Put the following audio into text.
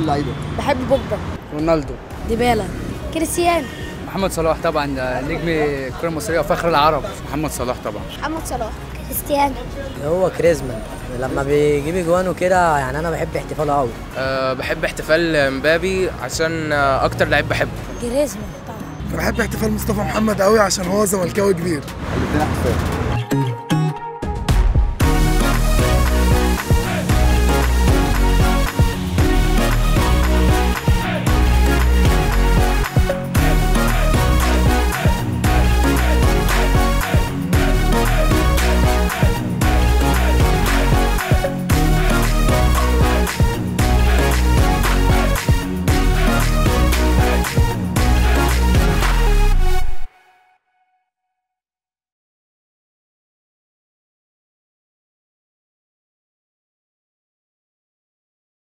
اللعيبه بحب بوجبا رونالدو ديبالا كريستيانو محمد صلاح طبعا ده نجم الكره المصريه وفخر العرب محمد صلاح طبعا محمد صلاح كريستيانو هو كريزمان لما بيجيب اجوان وكده يعني انا بحب احتفاله قوي أه بحب احتفال مبابي عشان آه، اكتر لعيب بحبه جريزمان طبعا بحب احتفال مصطفى محمد قوي عشان هو زملكاوي كبير الاثنين احسن